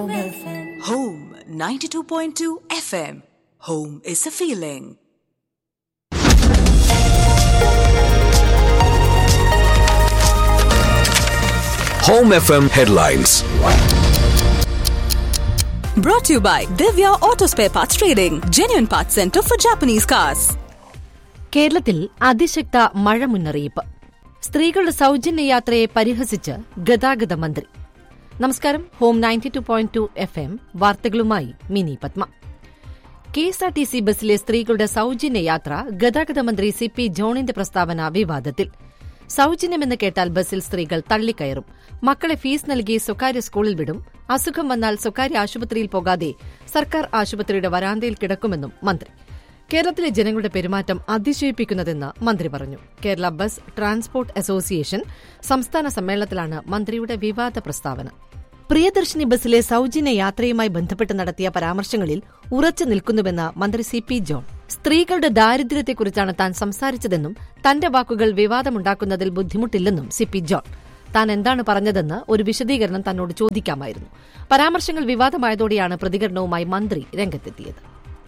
Home 92.2 FM. Home is a feeling. Home FM headlines. Brought to you by Divya Auto Spare Parts Trading, genuine parts center for Japanese cars. കേരളത്തിൽ അതിശക്ത മഴ മുന്നറിയിപ്പ് സ്ത്രീകളുടെ സൗജന്യ യാത്രയെ പരിഹസിച്ച് ഗതാഗത മന്ത്രി നമസ്കാരം home ninety two point two F M വാർത്തകളുമായി Mini Padma K S R T C ബസ്സിലെ സ്ത്രീകളുടെ സൗജന്യ യാത്ര ഗതാഗത മന്ത്രി സി പി ജോണിന്റെ പ്രസ്താവന വിവാദത്തിൽ സൗജന്യമെന്ന് കേട്ടാൽ ബസ്സിൽ സ്ത്രീകൾ തള്ളിക്കയറും മക്കളെ ഫീസ് നൽകി സ്വകാര്യ സ്കൂളിൽ വിടും അസുഖം വന്നാൽ സ്വകാര്യ ആശുപത്രിയിൽ പോകാതെ സർക്കാർ ആശുപത്രിയുടെ വരാന്തയിൽ കിടക്കുമെന്നും മന്ത്രി കേരളത്തിലെ ജനങ്ങളുടെ പെരുമാറ്റം അതിശയിപ്പിക്കുന്നതെന്ന് മന്ത്രി പറഞ്ഞു കേരള ബസ് ട്രാൻസ്പോർട്ട് അസോസിയേഷൻ സംസ്ഥാന സമ്മേളനത്തിലാണ് മന്ത്രിയുടെ വിവാദ പ്രസ്താവന പ്രിയദർശിനി ബസ്സിലെ സൗജന്യ യാത്രയുമായി ബന്ധപ്പെട്ട് നടത്തിയ പരാമർശങ്ങളിൽ ഉറച്ചു നിൽക്കുന്നുവെന്ന് മന്ത്രി സി പി ജോൺ സ്ത്രീകളുടെ ദാരിദ്ര്യത്തെക്കുറിച്ചാണ് താൻ സംസാരിച്ചതെന്നും തന്റെ വാക്കുകൾ വിവാദമുണ്ടാക്കുന്നതിൽ ബുദ്ധിമുട്ടില്ലെന്നും സി പി ജോൺ താൻ എന്താണ് പറഞ്ഞതെന്ന് ഒരു വിശദീകരണം തന്നോട് ചോദിക്കാമായിരുന്നു പരാമർശങ്ങൾ വിവാദമായതോടെയാണ് പ്രതികരണവുമായി മന്ത്രി രംഗത്തെത്തിയത്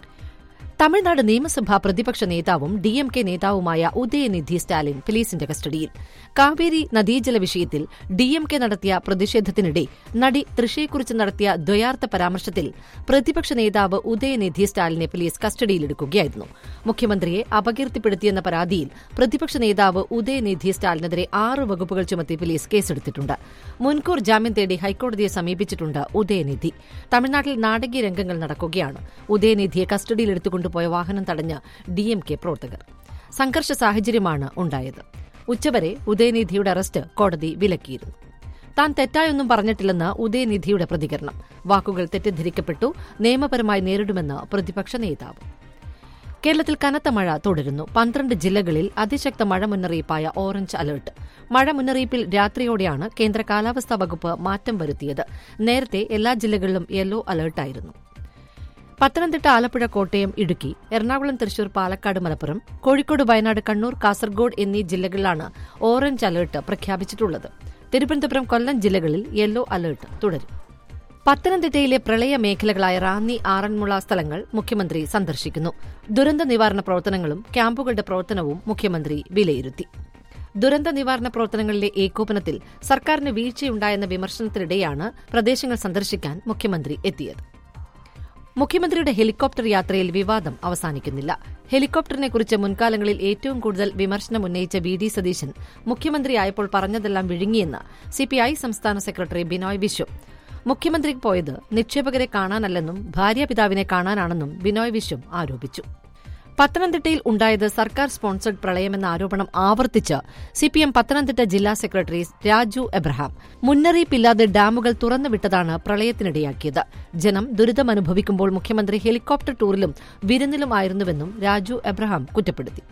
തമിഴ്നാട് നിയമസഭാ പ്രതിപക്ഷ നേതാവും ഡി എം കെ നേതാവുമായ ഉദയനിധി സ്റ്റാലിൻ പോലീസിന്റെ കസ്റ്റഡിയിൽ കാവേരി നദീജല വിഷയത്തിൽ ഡി എം കെ നടത്തിയ പ്രതിഷേധത്തിനിടെ നടി തൃഷയെക്കുറിച്ച് നടത്തിയ ദ്വയാർത്ഥ പരാമർശത്തിൽ പ്രതിപക്ഷ നേതാവ് ഉദയനിധി സ്റ്റാലിനെ പോലീസ് കസ്റ്റഡിയിലെടുക്കുകയായിരുന്നു മുഖ്യമന്ത്രിയെ അപകീർത്തിപ്പെടുത്തിയെന്ന പരാതിയിൽ പ്രതിപക്ഷ നേതാവ് ഉദയനിധി സ്റ്റാലിനെതിരെ ആറ് വകുപ്പുകൾ ചുമത്തി പോലീസ് കേസെടുത്തിട്ടുണ്ട് മുൻകൂർ ജാമ്യം തേടി ഹൈക്കോടതിയെ സമീപിച്ചിട്ടുണ്ട് ഉദയനിധി തമിഴ്നാട്ടിൽ നാടകീയ രംഗങ്ങൾ നടക്കുകയാണ് ഉദയനിധിയെ കസ്റ്റഡിയിലെടുത്തുകൊണ്ടുപോയ വാഹനം തടഞ്ഞ ഡി എം കെ പ്രവർത്തകർ സംഘർഷ സാഹചര്യമാണ് ഉണ്ടായത് ഉച്ചവരെ ഉദയനിധിയുടെ അറസ്റ്റ് കോടതി വിലക്കിയിരുന്നു താൻ തെറ്റായൊന്നും പറഞ്ഞിട്ടില്ലെന്ന് ഉദയനിധിയുടെ പ്രതികരണം വാക്കുകൾ തെറ്റിദ്ധരിക്കപ്പെട്ടു നിയമപരമായി നേരിടുമെന്ന് പ്രതിപക്ഷ നേതാവ് കേരളത്തിൽ കനത്ത മഴ തുടരുന്നു പന്ത്രണ്ട് ജില്ലകളിൽ അതിശക്ത മഴ മുന്നറിയിപ്പായ ഓറഞ്ച് അലർട്ട് മഴ മുന്നറിയിപ്പിൽ രാത്രിയോടെയാണ് കേന്ദ്ര കാലാവസ്ഥാ വകുപ്പ് മാറ്റം വരുത്തിയത് നേരത്തെ എല്ലാ ജില്ലകളിലും യെല്ലോ അലർട്ടായിരുന്നു പത്തനംതിട്ട ആലപ്പുഴ കോട്ടയം ഇടുക്കി എറണാകുളം തൃശൂർ പാലക്കാട് മലപ്പുറം കോഴിക്കോട് വയനാട് കണ്ണൂർ കാസർഗോഡ് എന്നീ ജില്ലകളിലാണ് ഓറഞ്ച് അലർട്ട് പ്രഖ്യാപിച്ചിട്ടുള്ളത് തിരുവനന്തപുരം കൊല്ലം ജില്ലകളിൽ യെല്ലോ അലർട്ട് തുടരും പത്തനംതിട്ടയിലെ പ്രളയ മേഖലകളായ റാന്നി ആറന്മുള സ്ഥലങ്ങൾ മുഖ്യമന്ത്രി സന്ദർശിക്കുന്നു ദുരന്ത നിവാരണ പ്രവർത്തനങ്ങളും ക്യാമ്പുകളുടെ പ്രവർത്തനവും മുഖ്യമന്ത്രി വിലയിരുത്തി ദുരന്ത നിവാരണ പ്രവർത്തനങ്ങളിലെ ഏകോപനത്തിൽ സർക്കാരിന് വീഴ്ചയുണ്ടായെന്ന വിമർശനത്തിനിടെയാണ് പ്രദേശങ്ങൾ സന്ദർശിക്കാൻ മുഖ്യമന്ത്രി എത്തിയത് മുഖ്യമന്ത്രിയുടെ ഹെലികോപ്റ്റർ യാത്രയിൽ വിവാദം അവസാനിക്കുന്നില്ല ഹെലികോപ്റ്ററിനെക്കുറിച്ച് മുൻകാലങ്ങളിൽ ഏറ്റവും കൂടുതൽ വിമർശനം ഉന്നയിച്ച വി ഡി സതീശൻ മുഖ്യമന്ത്രിയായപ്പോൾ പറഞ്ഞതെല്ലാം വിഴുങ്ങിയെന്ന് സിപിഐ സംസ്ഥാന സെക്രട്ടറി ബിനോയ് വിശ്വം മുഖ്യമന്ത്രി പോയത് നിക്ഷേപകരെ കാണാനല്ലെന്നും ഭാര്യാപിതാവിനെ കാണാനാണെന്നും ബിനോയ് വിശ്വം ആരോപിച്ചു പത്തനംതിട്ടയിൽ ഉണ്ടായത് സർക്കാർ സ്പോൺസർഡ് പ്രളയമെന്ന ആരോപണം ആവർത്തിച്ച് സിപിഎം പത്തനംതിട്ട ജില്ലാ സെക്രട്ടറി രാജു എബ്രഹാം മുന്നറിയിപ്പില്ലാതെ ഡാമുകൾ തുറന്നുവിട്ടതാണ് പ്രളയത്തിനിടയാക്കിയത് ജനം ദുരിതമനുഭവിക്കുമ്പോൾ മുഖ്യമന്ത്രി ഹെലികോപ്റ്റർ ടൂറിലും വിരുന്നിലുമായിരുന്നുവെന്നും രാജു എബ്രഹാം കുറ്റപ്പെടുത്തി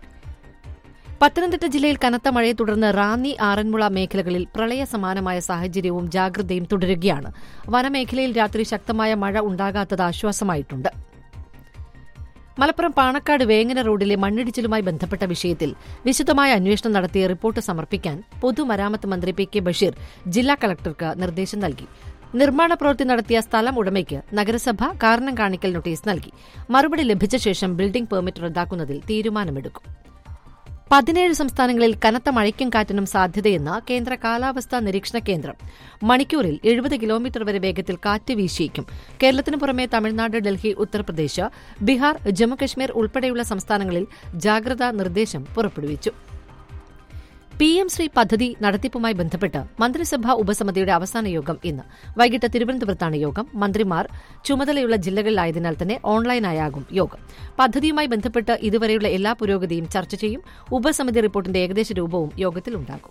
പത്തനംതിട്ട ജില്ലയിൽ കനത്ത മഴയെ തുടർന്ന് റാന്നി ആറന്മുള മേഖലകളിൽ പ്രളയ സമാനമായ സാഹചര്യവും ജാഗ്രതയും തുടരുകയാണ് വനമേഖലയിൽ രാത്രി ശക്തമായ മഴ ഉണ്ടാകാത്തത് ആശ്വാസമായിട്ടുണ്ട് മലപ്പുറം പാണക്കാട് വേങ്ങന റോഡിലെ മണ്ണിടിച്ചിലുമായി ബന്ധപ്പെട്ട വിഷയത്തിൽ വിശദമായ അന്വേഷണം നടത്തി റിപ്പോർട്ട് സമർപ്പിക്കാൻ പൊതുമരാമത്ത് മന്ത്രി പി കെ ബഷീർ ജില്ലാ കളക്ടർക്ക് നിർദ്ദേശം നൽകി നിർമ്മാണ പ്രവൃത്തി നടത്തിയ സ്ഥലം ഉടമയ്ക്ക് നഗരസഭ കാരണം കാണിക്കൽ നോട്ടീസ് നൽകി മറുപടി ലഭിച്ച ശേഷം ബിൽഡിംഗ് പെർമിറ്റ് റദ്ദാക്കുന്നതിൽ തീരുമാനമെടുക്കും പതിനേഴ് സംസ്ഥാനങ്ങളിൽ കനത്ത മഴയ്ക്കും കാറ്റിനും സാധ്യതയെന്ന് കേന്ദ്ര കാലാവസ്ഥാ നിരീക്ഷണ കേന്ദ്രം മണിക്കൂറിൽ എഴുപത് കിലോമീറ്റർ വരെ വേഗത്തിൽ കാറ്റ് വീശിയേക്കും കേരളത്തിനു പുറമെ തമിഴ്നാട് ഡൽഹി ഉത്തർപ്രദേശ് ബീഹാർ ജമ്മുകശ്മീർ ഉൾപ്പെടെയുള്ള സംസ്ഥാനങ്ങളിൽ ജാഗ്രതാ നിർദ്ദേശം പുറപ്പെടുവിച്ചു പി എം ശ്രീ പദ്ധതി നടത്തിപ്പുമായി ബന്ധപ്പെട്ട് മന്ത്രിസഭാ ഉപസമിതിയുടെ അവസാന യോഗം ഇന്ന് വൈകിട്ട് തിരുവനന്തപുരത്താണ് യോഗം മന്ത്രിമാർ ചുമതലയുള്ള ജില്ലകളിലായതിനാൽ തന്നെ ഓൺലൈനായാകും യോഗം പദ്ധതിയുമായി ബന്ധപ്പെട്ട് ഇതുവരെയുള്ള എല്ലാ പുരോഗതിയും ചർച്ച ചെയ്യും ഉപസമിതി റിപ്പോർട്ടിന്റെ ഏകദേശ രൂപവും യോഗത്തിലുണ്ടാകും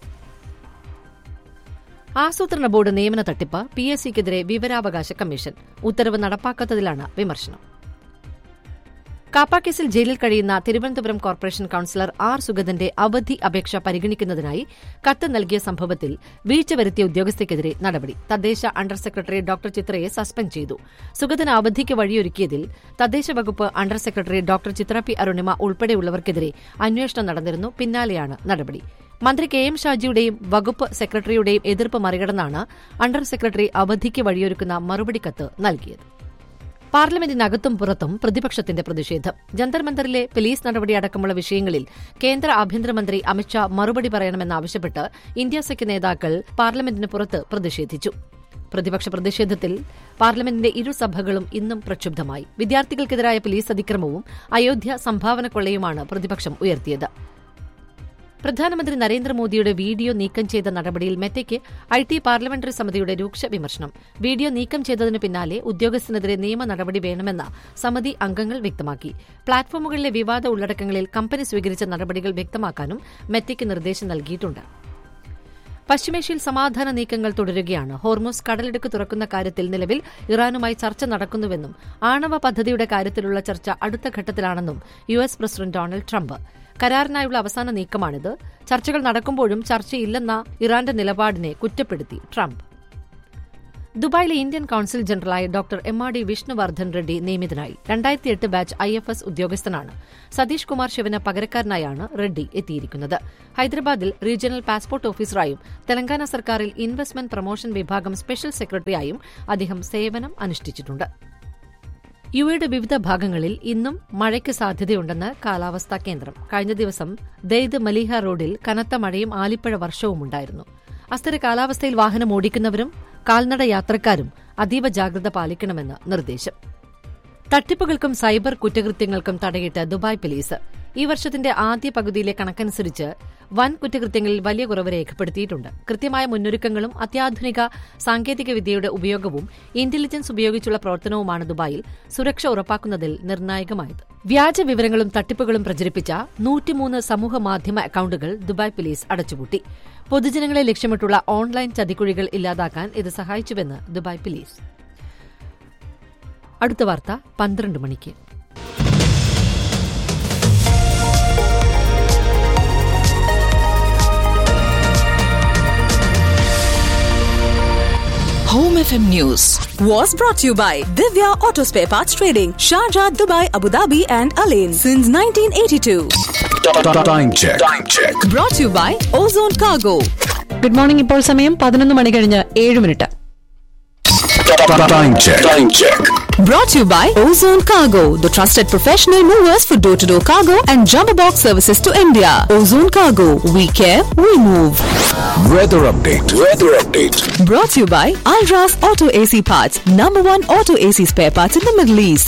ആസൂത്രണ ബോർഡ് നിയമന തട്ടിപ്പ് പി എസ് സിക്കെതിരെ വിവരാവകാശ കമ്മീഷൻ ഉത്തരവ് നടപ്പാക്കാത്തതിലാണ് വിമർശനം കാപ്പാക്കേസിൽ ജയിലിൽ കഴിയുന്ന തിരുവനന്തപുരം കോർപ്പറേഷൻ കൌൺസിലർ ആർ സുഗതന്റെ അവധി അപേക്ഷ പരിഗണിക്കുന്നതിനായി കത്ത് നൽകിയ സംഭവത്തിൽ വീഴ്ച വരുത്തിയ ഉദ്യോഗസ്ഥയ്ക്കെതിരെ നടപടി തദ്ദേശ അണ്ടർ സെക്രട്ടറി ഡോക്ടർ ചിത്രയെ സസ്പെൻഡ് ചെയ്തു സുഗതന് അവധിക്ക് വഴിയൊരുക്കിയതിൽ തദ്ദേശ വകുപ്പ് under secretary doctor Chitra P Arunima ഉൾപ്പെടെയുള്ളവർക്കെതിരെ അന്വേഷണം നടന്നിരുന്നു പിന്നാലെയാണ് നടപടി മന്ത്രി കെ എം ഷാജിയുടെയും വകുപ്പ് സെക്രട്ടറിയുടെയും എതിർപ്പ് മറികടന്നാണ് അണ്ടർ സെക്രട്ടറി അവധിക്ക് വഴിയൊരുക്കുന്ന മറുപടി കത്ത് നൽകിയത് പാർലമെന്റിനകത്തും പുറത്തും പ്രതിപക്ഷത്തിന്റെ പ്രതിഷേധം ജന്തർ മന്ദറിലെ പോലീസ് നടപടി അടക്കമുള്ള വിഷയങ്ങളിൽ കേന്ദ്ര ആഭ്യന്തരമന്ത്രി അമിത്ഷാ മറുപടി പറയണമെന്നാവശ്യപ്പെട്ട് ഇന്ത്യ സഖ്യ നേതാക്കൾ പാർലമെന്റിന് പുറത്ത് പ്രതിഷേധിച്ചു പ്രതിപക്ഷ പ്രതിഷേധത്തിൽ പാർലമെന്റിന്റെ ഇരുസഭകളും ഇന്നും പ്രക്ഷുബ്ധമായി വിദ്യാർത്ഥികൾക്കെതിരായ പോലീസ് അതിക്രമവും അയോധ്യ സംഭാവന കൊള്ളയുമാണ് പ്രതിപക്ഷം ഉയർത്തിയത് പ്രധാനമന്ത്രി നരേന്ദ്രമോദിയുടെ വീഡിയോ നീക്കം ചെയ്ത നടപടിയിൽ മെറ്റയ്ക്ക് ഐ ടി പാർലമെന്ററി സമിതിയുടെ രൂക്ഷ വിമർശനം വീഡിയോ നീക്കം ചെയ്തതിനു പിന്നാലെ ഉദ്യോഗസ്ഥനെതിരെ നിയമ നടപടി വേണമെന്ന സമിതി അംഗങ്ങൾ വ്യക്തമാക്കി പ്ലാറ്റ്ഫോമുകളിലെ വിവാദ ഉള്ളടക്കങ്ങളിൽ കമ്പനി സ്വീകരിച്ച നടപടികൾ വ്യക്തമാക്കാനും മെറ്റയ്ക്ക് നിർദ്ദേശം നൽകിയിട്ടുണ്ട് പശ്ചിമേഷ്യയിൽ സമാധാന നീക്കങ്ങൾ തുടരുകയാണ് ഹോർമോസ് കടലിടുക്ക് തുറക്കുന്ന കാര്യത്തിൽ നിലവിൽ ഇറാനുമായി ചർച്ച നടക്കുന്നുവെന്നും ആണവ പദ്ധതിയുടെ കാര്യത്തിലുള്ള ചർച്ച അടുത്ത ഘട്ടത്തിലാണെന്നും U S president Donald Trump കരാറിനായുള്ള അവസാന നീക്കമാണിത് ചർച്ചകൾ നടക്കുമ്പോഴും ചർച്ചയില്ലെന്ന ഇറാന്റെ നിലപാടിനെ കുറ്റപ്പെടുത്തി ട്രംപ് ദുബായിലെ ഇന്ത്യൻ കൌൺസിൽ ജനറലായി doctor M R D Vishnuvardhan Reddy നിയമിതനായി രണ്ടായിരത്തി എട്ട് ബാച്ച് ഐ എഫ് എസ് ഉദ്യോഗസ്ഥനാണ് സതീഷ് കുമാർ ശിവന് പകരക്കാരനായാണ് റെഡ്ഡി എത്തിയിരിക്കുന്നത് ഹൈദരാബാദിൽ റീജിയണൽ പാസ്പോർട്ട് ഓഫീസറായും തെലങ്കാന സർക്കാരിൽ ഇൻവെസ്റ്റ്മെന്റ് പ്രൊമോഷൻ വിഭാഗം സ്പെഷ്യൽ സെക്രട്ടറിയായും അദ്ദേഹം സേവനം അനുഷ്ഠിച്ചിട്ടുണ്ട് യുഎയുടെ വിവിധ ഭാഗങ്ങളിൽ ഇന്നും മഴയ്ക്ക് സാധ്യതയുണ്ടെന്ന് കാലാവസ്ഥാ കേന്ദ്രം കഴിഞ്ഞ ദിവസം ദെയ്ദ് മലീഹ റോഡിൽ കനത്ത മഴയും ആലിപ്പഴ വർഷവും ഉണ്ടായിരുന്നു അസ്ഥിര കാലാവസ്ഥയിൽ വാഹനം ഓടിക്കുന്നവരും കാൽനട യാത്രക്കാരും അതീവ ജാഗ്രത പാലിക്കണമെന്ന് നിർദ്ദേശം തട്ടിപ്പുകൾക്കും സൈബർ കുറ്റകൃത്യങ്ങൾക്കും തടയിട്ട് ദുബായ് പോലീസ് ഈ വർഷത്തിന്റെ ആദ്യ പകുതിയിലെ കണക്കനുസരിച്ച് വൻ കുറ്റകൃത്യങ്ങളിൽ വലിയ കുറവ് രേഖപ്പെടുത്തിയിട്ടുണ്ട് കൃത്യമായ മുന്നൊരുക്കങ്ങളും അത്യാധുനിക സാങ്കേതിക വിദ്യയുടെ ഉപയോഗവും ഇന്റലിജൻസ് ഉപയോഗിച്ചുള്ള പ്രവർത്തനവുമാണ് ദുബായിൽ സുരക്ഷ ഉറപ്പാക്കുന്നതിൽ നിർണായകമായത് വ്യാജ വിവരങ്ങളും തട്ടിപ്പുകളും പ്രചരിപ്പിച്ച നൂറ്റിമൂന്ന് സമൂഹ മാധ്യമ അക്കൌണ്ടുകൾ ദുബായ് പോലീസ് അടച്ചുപൂട്ടി പൊതുജനങ്ങളെ ലക്ഷ്യമിട്ടുള്ള ഓൺലൈൻ ചതിക്കുഴികൾ ഇല്ലാതാക്കാൻ ഇത് സഹായിച്ചുവെന്ന് ദുബായ് പോലീസ് അടുത്ത വാർത്ത പന്ത്രണ്ട് മണിക്ക് Home FM News was brought to you by Divya Auto Spare Parts Trading, Sharjah, Dubai, Abu Dhabi, and Alain since 1982. Time check. Time check. Brought to you by Ozone Cargo. Good morning ഇപ്പോൾ സമയം പതിനൊന്ന് മണി കഴിഞ്ഞ് ഏഴ് minute Time check. Time check. Brought to you by Ozone Cargo, the trusted professional movers for door to door cargo and jumbo box services to India. Ozone Cargo, we care, we move. Weather update. Weather update. Brought to you by Alras Auto AC Parts, number one auto AC spare parts in the Middle East.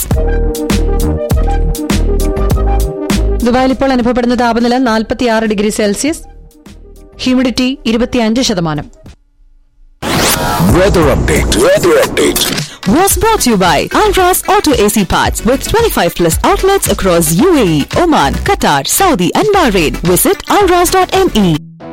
ദുബായിൽ ഇപ്പോൾ അനുഭവപ്പെടുന്ന താപനില നാൽപ്പത്തിയാറ് degree Celsius humidity ഇരുപത്തിയഞ്ച് ശതമാനം Weather update. Weather update. Was brought to you by Alras Auto AC Parts with 25 plus outlets across UAE, Oman, Qatar, Saudi, and Bahrain. Visit alras.me.